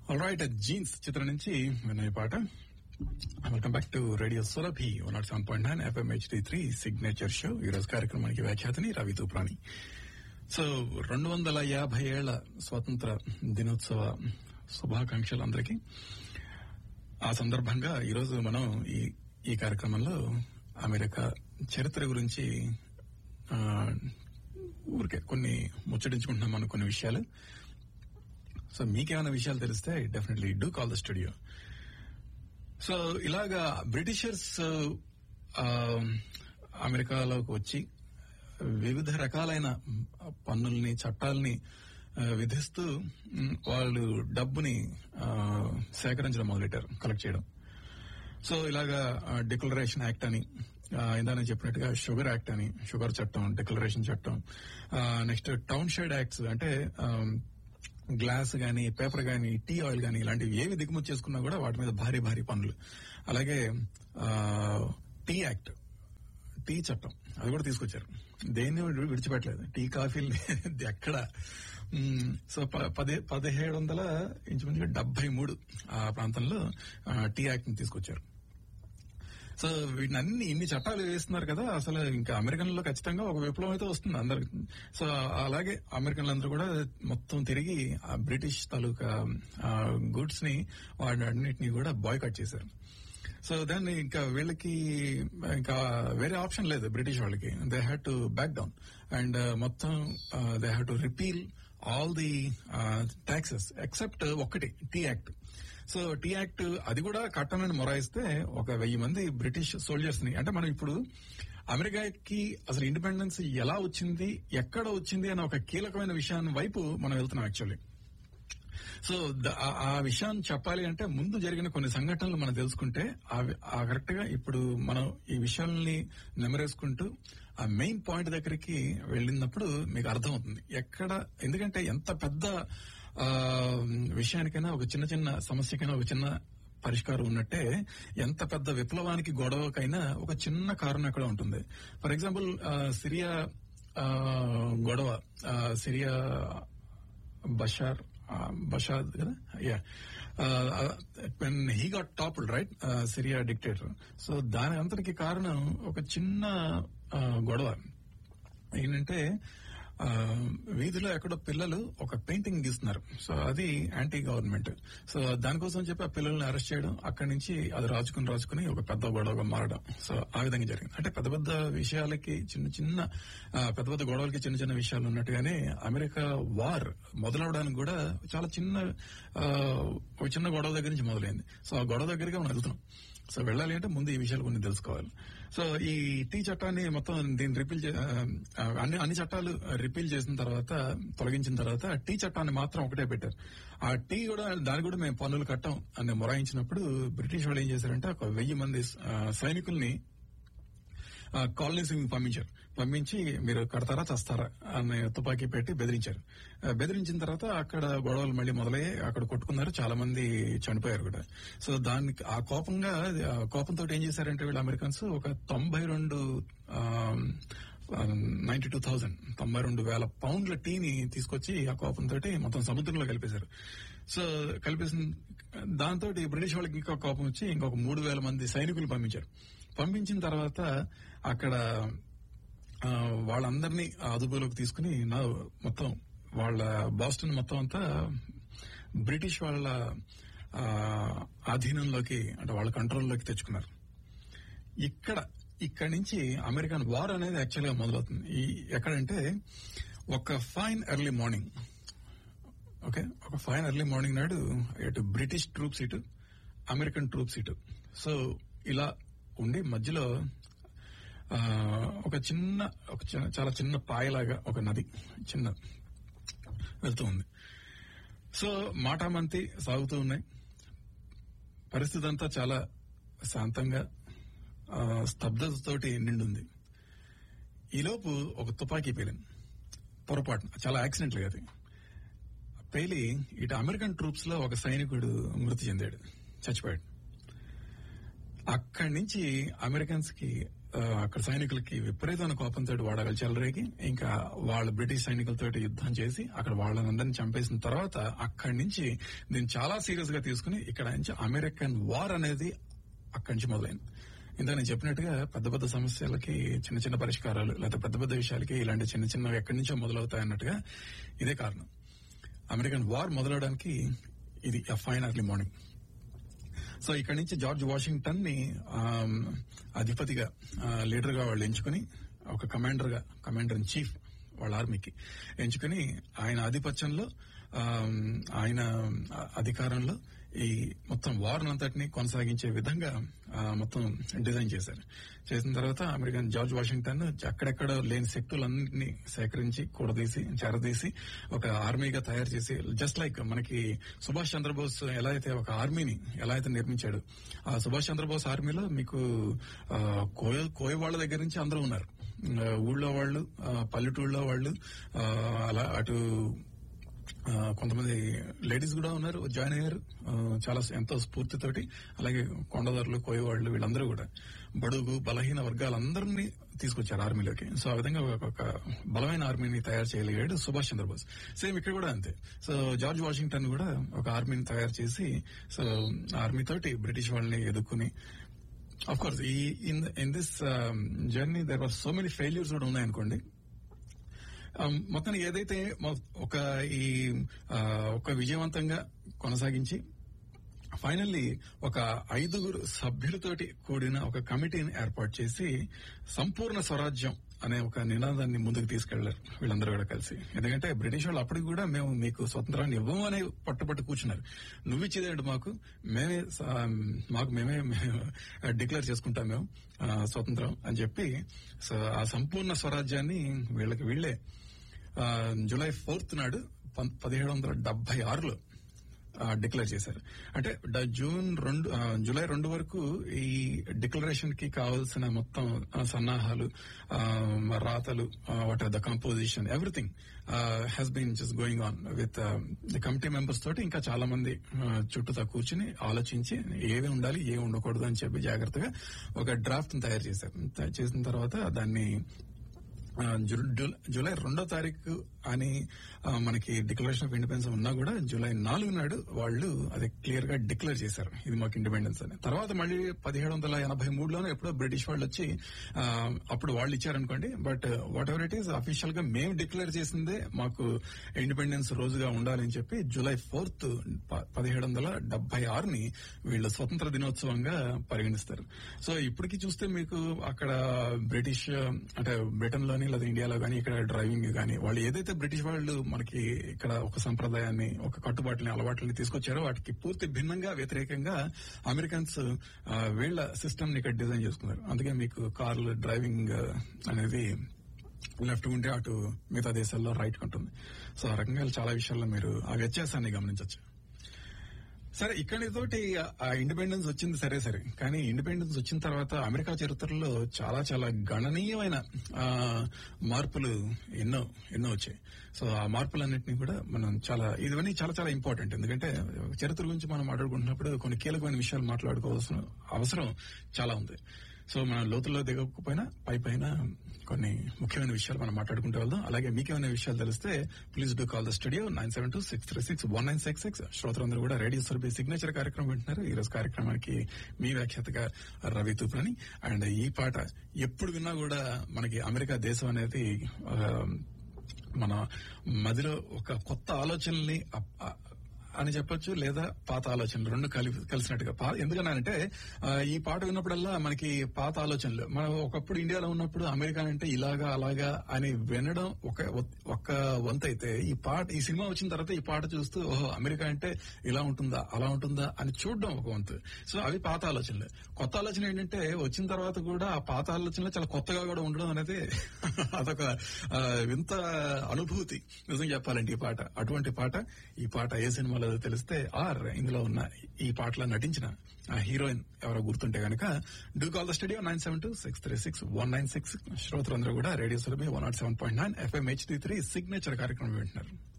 right jeans చిత్రం నుంచి విన్న ఈ పాట welcome back to radio Surabhi one naught seven point nine FM HD three signature show ఈ రోజు కార్యక్రమానికి వ్యాఖ్యాతని రవి తూప్రాణి సో రెండు వందల యాభై ఏళ్ల స్వాతంత్ర దినోత్సవ శుభాకాంక్షలు అందరికీ ఆ సందర్భంగా ఈరోజు మనం ఈ ఈ కార్యక్రమంలో అమెరికా చరిత్ర గురించి ఆ, ఊరికే కొన్ని ముచ్చటించుకుంటున్నాం మనం కొన్ని విషయాలు సో మీకేమైనా విషయాలు తెలిస్తే definitely do call the studio so ఇలాగా బ్రిటిషర్స్ ఆ, అమెరికాలోకి వచ్చి వివిధ రకాలైన పన్నుల్ని చట్టాలని ఆ, విధిస్తూ మ్, వాళ్ళు డబ్బుని ఆ, సేకరించడం మొదలెట్టారు కలెక్ట్ చేయడం సో ఇలాగా డిక్లరేషన్ యాక్ట్ అని ఆ, ఇందాక చెప్పినట్టుగా షుగర్ యాక్ట్ అని షుగర్ చట్టం డిక్లరేషన్ చట్టం నెక్స్ట్ టౌన్ షెడ్ యాక్ట్స్ అంటే ఆ, గ్లాస్ గానీ పేపర్ గానీ టీ ఆయిల్ గానీ ఇలాంటివి ఏవి దిగుమతి చేసుకున్నా కూడా వాటి మీద భారీ భారీ పనులు అలాగే ఆ, టీ యాక్ట్ టీ చట్టం అది కూడా తీసుకొచ్చారు దేన్ని విడి- విడిచిపెట్టలేదు టీ కాఫీలు ఎక్కడ మ్, సో ప- పదే పదిహేడు వందల ఇంచుమించుగా డెబ్బై మూడు ఆ ప్రాంతంలో ఆ, టీ యాక్ట్ ని తీసుకొచ్చారు సో వీటిని అన్ని ఇన్ని చట్టాలు వేస్తున్నారు కదా అసలు ఇంకా అమెరికన్లో ఖచ్చితంగా ఒక విప్లవం అయితే వస్తుంది అందరికి సో అలాగే అమెరికన్లందరూ కూడా మొత్తం తిరిగి ఆ బ్రిటిష్ తాలూకా గుడ్స్ ని వాటన్నిటిని కూడా బాయ్కట్ చేశారు సో దాన్ని ఇంకా వీళ్ళకి ఇంకా వేరే ఆప్షన్ లేదు బ్రిటిష్ వాళ్ళకి they had to back down and మొత్తం they had to repeal all the taxes except ఒక్కటి tea act so tea act అది కూడా కట్టనని మొరాయిస్తే ఒక వెయ్యి మంది బ్రిటిష్ సోల్జర్స్ ని అంటే మనం ఇప్పుడు అమెరికాకి అసలు ఇండిపెండెన్స్ ఎలా వచ్చింది ఎక్కడ వచ్చింది అనే ఒక కీలకమైన విషయాన్ని వైపు మనం వెళ్తున్నాం యాక్చువల్లీ సో ద- ఆ- ఆ విషయాన్ని చెప్పాలి అంటే ముందు జరిగిన కొన్ని సంఘటనలు మనం తెలుసుకుంటే ఆ- ఆ కరెక్ట్ గా ఇప్పుడు మనం ఈ విషయాల్ని నెమరేసుకుంటూ ఆ మెయిన్ పాయింట్ దగ్గరికి వెళ్ళినప్పుడు మీకు అర్థమవుతుంది ఎక్కడ ఎందుకంటే ఎంత పెద్ద ఆ, విషయానికైనా ఒక చిన్న చిన్న సమస్యకైనా ఒక చిన్న పరిష్కారం ఉన్నట్టే ఎంత పెద్ద విప్లవానికి గొడవకైనా ఒక చిన్న కారణం ఎక్కడ ఉంటుంది ఫర్ ఎగ్జాంపుల్ సిరియా ఆ, గొడవ ఆ, సిరియా బషార్ బషాద్ కదా yeah when he got topple right Syria dictator so దాని అంతటికి కారణం ఒక చిన్న ఆ, గొడవ ఏంటంటే ఆ, వీధిలో ఎక్కడో పిల్లలు ఒక పెయింటింగ్ గీస్తున్నారు సో అది యాంటీ గవర్నమెంట్ సో దానికోసం చెప్పి ఆ పిల్లల్ని అరెస్ట్ చేయడం అక్కడి నుంచి అది రాజుకుని రాజుకుని ఒక పెద్ద గొడవగా మారడం సో ఆ విధంగా జరిగింది అంటే పెద్ద పెద్ద విషయాలకి చిన్న చిన్న ఆ, పెద్ద పెద్ద గొడవలకి చిన్న చిన్న విషయాలు ఉన్నట్టుగానే అమెరికా వార్ మొదలవడానికి కూడా చాలా చిన్న ఆ, ఒక చిన్న గొడవ దగ్గర నుంచి మొదలైంది సో ఆ గొడవ దగ్గరికి మనం వెళ్తున్నాం సో వెళ్ళాలి అంటే ముందు ఈ విషయాలు కొన్ని తెలుసుకోవాలి సో ఈ టీ చట్టాన్ని మొత్తం దీన్ని రిపీల్ చే- ఆ, అన్ని అన్ని చట్టాలు రిపీల్ చేసిన తర్వాత తొలగించిన తర్వాత టీ చట్టాన్ని మాత్రం ఒకటే పెట్టారు ఆ టీ కూడా దాని కూడా మేము పన్నులు కట్టాం అని మొరాయించినప్పుడు బ్రిటిష్ వాళ్ళు ఏం చేశారంటే ఒక వెయ్యి మంది ఆ, సైనికుల్ని కాలనీస్ పంపించారు పంపించి మీరు కడతారా చస్తారా అని తుపాకీ పెట్టి బెదిరించారు ఆ, బెదిరించిన తర్వాత అక్కడ గొడవలు మళ్ళీ మొదలయ్యి అక్కడ కొట్టుకున్నారు చాలా మంది చనిపోయారు కూడా సో దానికి ఆ కోపంగా ఆ కోపంతో ఏం చేశారంటే వీళ్ళు అమెరికన్స్ ఒక తొంభై రెండు నైన్టీ టూ థౌసండ్ తొంభై రెండు వేల పౌండ్ల టీని తీసుకొచ్చి ఆ కోపంతో మొత్తం సముద్రంలో కలిపేశారు సో కలిపేసిన దాంతో బ్రిటిష్ వాళ్ళకి ఇంకా కోపం వచ్చి ఇంకొక మూడు వేల మంది సైనికులు పంపించారు పంపించిన తర్వాత అక్కడ ఆ, వాళ్ళందరినీ అదుపులోకి తీసుకుని నా మొత్తం వాళ్ళ బాస్టన్ మొత్తం అంతా బ్రిటిష్ వాళ్ళ ఆ, ఆధీనంలోకి అంటే వాళ్ళ కంట్రోల్లోకి తెచ్చుకున్నారు ఇక్కడ ఇక్కడ నుంచి అమెరికన్ వార్ అనేది యాక్చువల్ గా మొదలవుతుంది ఈ ఎక్కడంటే ఒక ఫైన్ ఎర్లీ మార్నింగ్ ఓకే ఒక ఫైన్ ఎర్లీ మార్నింగ్ నాడు ఇటు బ్రిటిష్ ట్రూప్స్ ఇటు అమెరికన్ ట్రూప్స్ ఇటు సో ఇలా ఉండి మధ్యలో ఆ, ఒక చిన్న ఒక చిన్న చాలా చిన్న పాయలాగా ఒక నది చిన్న వెళ్తూ ఉంది సో మాటామంతి సాగుతూ ఉన్నాయి పరిస్థితి అంతా చాలా శాంతంగా ఆ, స్తబ్దతతోటి నిండుంది ఈలోపు ఒక తుపాకీ పేలింది పొరపాటున చాలా యాక్సిడెంట్ అది పేలి ఇటు అమెరికన్ ట్రూప్స్ లో ఒక సైనికుడు మృతి చెందాడు చచ్చిపోయాడు అక్కడి నుంచి అమెరికన్స్ కి ఆ, అక్కడ సైనికులకి విపరీతమైన కోపంతో వాడగల చెలరేగి ఇంకా వాళ్ళు బ్రిటిష్ సైనికులతో యుద్ధం చేసి అక్కడ వాళ్ళందరినీ చంపేసిన తర్వాత అక్కడి నుంచి దీన్ని చాలా సీరియస్ గా తీసుకుని ఇక్కడ నుంచి అమెరికన్ వార్ అనేది అక్కడి నుంచి మొదలైంది ఇంత నేను చెప్పినట్టుగా పెద్ద పెద్ద సమస్యలకి చిన్న చిన్న పరిష్కారాలు లేదా పెద్ద పెద్ద విషయాలకి ఇలాంటి చిన్న చిన్నవి ఎక్కడి నుంచో మొదలవుతాయి అన్నట్టుగా ఇదే కారణం అమెరికన్ వార్ మొదలవడానికి ఇది ఫైన్ అర్లీ మార్నింగ్ సో ఇక్కడ నుంచి జార్జ్ వాషింగ్టన్ ని ఆమ్, అధిపతిగా లీడర్ గా వాళ్ళు ఎంచుకుని ఒక కమాండర్ గా కమాండర్ ఇన్ చీఫ్ వాళ్ళ ఆర్మీకి ఎంచుకుని ఆయన ఆధిపత్యంలో ఆమ్, ఆయన అధికారంలో ఈ మొత్తం వార్ అంతటిని కొనసాగించే విధంగా ఆ, మొత్తం డిజైన్ చేశారు చేసిన తర్వాత అమెరికన్ జార్జ్ వాషింగ్టన్ అక్కడెక్కడ లేని శక్తులన్నింటినీ సేకరించి కూడదీసి చేరదీసి ఒక ఆర్మీగా తయారు చేసి జస్ట్ లైక్ మనకి సుభాష్ చంద్రబోస్ ఎలా అయితే ఒక ఆర్మీని ఎలా అయితే నిర్మించాడు ఆ సుభాష్ చంద్రబోస్ ఆర్మీలో మీకు ఆ, కోయ కోయ వాళ్ళ దగ్గర నుంచి అందరూ ఉన్నారు ఆ, ఊళ్ళో వాళ్ళు ఆ, పల్లెటూళ్ళలో వాళ్ళు ఆ, అలా అటు ఆ, కొంతమంది లేడీస్ కూడా ఉన్నారు జాయిన్ అయ్యారు ఆ, చాలా ఎంతో స్ఫూర్తితోటి అలాగే కొండదారులు కోయవాళ్ళు వీళ్ళందరూ కూడా బడుగు బలహీన వర్గాలందరినీ తీసుకొచ్చారు ఆర్మీలోకి సో ఆ విధంగా ఒక ఒక బలమైన ఆర్మీని తయారు చేయగలిగాడు సుభాష్ చంద్రబోస్ సేమ్ ఇక్కడ కూడా అంతే సో జార్జ్ వాషింగ్టన్ కూడా ఒక ఆర్మీని తయారు చేసి సో ఆర్మీ తోటి బ్రిటిష్ వాళ్ళని ఎదుర్కొని అఫ్ కోర్స్ ఈ in in this journey there are so many failures కూడా ఉన్నాయనుకోండి Um, మొత్తానికి ఏదైతే మొ- ఒక ఈ ఆ, ఒక విజయవంతంగా కొనసాగించి ఫైనల్లీ ఒక ఐదుగురు సభ్యులతోటి కూడిన ఒక కమిటీని ఏర్పాటు చేసి సంపూర్ణ స్వరాజ్యం అనే ఒక నినాదాన్ని ముందుకు తీసుకెళ్లారు వీళ్ళందరూ కూడా కలిసి ఎందుకంటే బ్రిటిష్ వాళ్ళు అప్పటికి కూడా మేము మీకు స్వతంత్రాన్ని ఇవ్వము అని పట్టుబట్టి కూర్చున్నారు నువ్వు ఇచ్చేదేంటి మాకు మేమే స- మాకు మేమే డిక్లేర్ చేసుకుంటాం మేము ఆ, స్వతంత్రం అని చెప్పి సో ఆ సంపూర్ణ స్వరాజ్యాన్ని వీళ్ళకి వీళ్ళే ఆ, జూలై ఫోర్త్ నాడు పం- పదిహేడు వందల డెబ్బై ఆరులో డిక్లేర్ చేశారు అంటే డ- జూన్ రెండు ఆ, జూలై రెండు వరకు ఈ డిక్లరేషన్ కి కావాల్సిన మొత్తం ఆ, సన్నాహాలు ఆ, రాతలు what are the composition everything has been just going on with the committee members తోటి ఇంకా చాలా మంది ఆ, చుట్టూతా కూర్చుని ఆలోచించి ఏవి ఉండాలి ఏ ఉండకూడదు అని చెప్పి జాగ్రత్తగా ఒక డ్రాఫ్ట్ తయారు చేశారు త- చేసిన తర్వాత దాన్ని ఆ, జు- జు- జూలై రెండో తారీఖు అని ఆ, మనకి డిక్లరేషన్ ఆఫ్ ఇండిపెండెన్స్ ఉన్నా కూడా జూలై నాలుగు నాడు వాళ్ళు అది క్లియర్ గా డిక్లేర్ చేశారు ఇది మాకు ఇండిపెండెన్స్ అని తర్వాత మళ్ళీ పదిహేడు వందల ఎనభై మూడులోనే ఎప్పుడో బ్రిటిష్ వాళ్ళు వచ్చి ఆ, అప్పుడు వాళ్ళు ఇచ్చారనుకోండి but whatever it is official గా మేము డిక్లేర్ చేసిందే మాకు ఇండిపెండెన్స్ రోజుగా ఉండాలని చెప్పి జూలై ఫోర్త్ పదిహేడు వందల డెబ్బై ఆరుని వీళ్ళు స్వతంత్ర దినోత్సవంగా పరిగణిస్తారు సో ఇప్పటికి చూస్తే మీకు అక్కడ బ్రిటిష్ అంటే బ్రిటన్ లోని లేదా ఇండియాలో గానీ ఇక్కడ డ్రైవింగ్ గానీ వాళ్ళు ఏదైతే బ్రిటిష్ వాళ్ళు మనకి ఇక్కడ ఒక సంప్రదాయాన్ని ఒక కట్టుబాట్లని అలవాట్లని తీసుకొచ్చారో వాటికి పూర్తి భిన్నంగా వ్యతిరేకంగా అమెరికన్స్ ఆ, వీళ్ళ సిస్టమ్ ని ఇక్కడ డిజైన్ చేసుకున్నారు అందుకే మీకు కార్లు డ్రైవింగ్ అనేది లెఫ్ట్ ఉంటే అటు మిగతా దేశాల్లో రైట్ ఉంటుంది సో ఆ రకంగా చాలా విషయాల్లో మీరు ఆ వ్యత్యాసాన్ని గమనించవచ్చు సరే ఇక్కడి తోటి ఆ ఇండిపెండెన్స్ వచ్చింది సరే సరే కానీ ఇండిపెండెన్స్ వచ్చిన తర్వాత అమెరికా చరిత్రలో చాలా చాలా గణనీయమైన ఆ, మార్పులు ఎన్నో ఎన్నో వచ్చాయి సో ఆ మార్పులన్నింటినీ కూడా మనం చాలా ఇవన్నీ చాలా చాలా ఇంపార్టెంట్ ఎందుకంటే చరిత్ర గురించి మనం మాట్లాడుకుంటున్నప్పుడు కొన్ని కీలకమైన విషయాలు మాట్లాడుకోవాల్సిన అవసరం చాలా ఉంది సో మనం లోతుల్లో దిగకపోయినా పై పైన కొన్ని ముఖ్యమైన విషయాలు మనం మాట్లాడుకుంటూ వెళ్దాం అలాగే మీకేమైనా విషయాలు తెలిస్తే please do call the studio nine seven two six three six one nine six six శ్రోతలందరూ కూడా రేడియో సర్వీ సిగ్నేచర్ కార్యక్రమం వింటున్నారు ఈ రోజు కార్యక్రమానికి మీ వ్యాఖ్యాతగా రవి తూప్రాని అండ్ ఈ పాట ఎప్పుడు విన్నా కూడా మనకి అమెరికా దేశం అనేది ఆ, మన మదిలో ఒక కొత్త ఆలోచనల్ని అప్- ఆ- అని చెప్పొచ్చు లేదా పాత ఆలోచనలు రెండు కలిపి కలిసినట్టుగా పా- ఎందుకన్నానంటే ఆ, ఈ పాట విన్నప్పుడల్లా మనకి పాత ఆలోచనలు మనం ఒకప్పుడు ఇండియాలో ఉన్నప్పుడు అమెరికా అంటే ఇలాగా అలాగా అని వినడం ఒక ఒక వంత అయితే ఈ పాట ఈ సినిమా వచ్చిన తర్వాత ఈ పాట చూస్తూ ఓహో అమెరికా అంటే ఇలా ఉంటుందా అలా ఉంటుందా అని చూడడం ఒక వంతు సో అవి పాత ఆలోచనలు కొత్త ఆలోచన ఏంటంటే వచ్చిన తర్వాత కూడా ఆ పాత ఆలోచనలు చాలా కొత్తగా కూడా ఉండడం అనేది అదొక ఆ, వింత అనుభూతి నిజం చెప్పాలంటే ఈ పాట అటువంటి పాట ఈ పాట ఏ సినిమాలో తెలిస్తే ఆర్ ఇందులో ఉన్న ఈ పాటలో నటించిన ఆ హీరోయిన్ ఎవరో గుర్తుంటే గనక do call the studio nine seven two six three six one nine six శ్రోతలందరూ కూడా radio Surabhi one naught seven point nine FM HD three signature కార్యక్రమం వింటున్నారు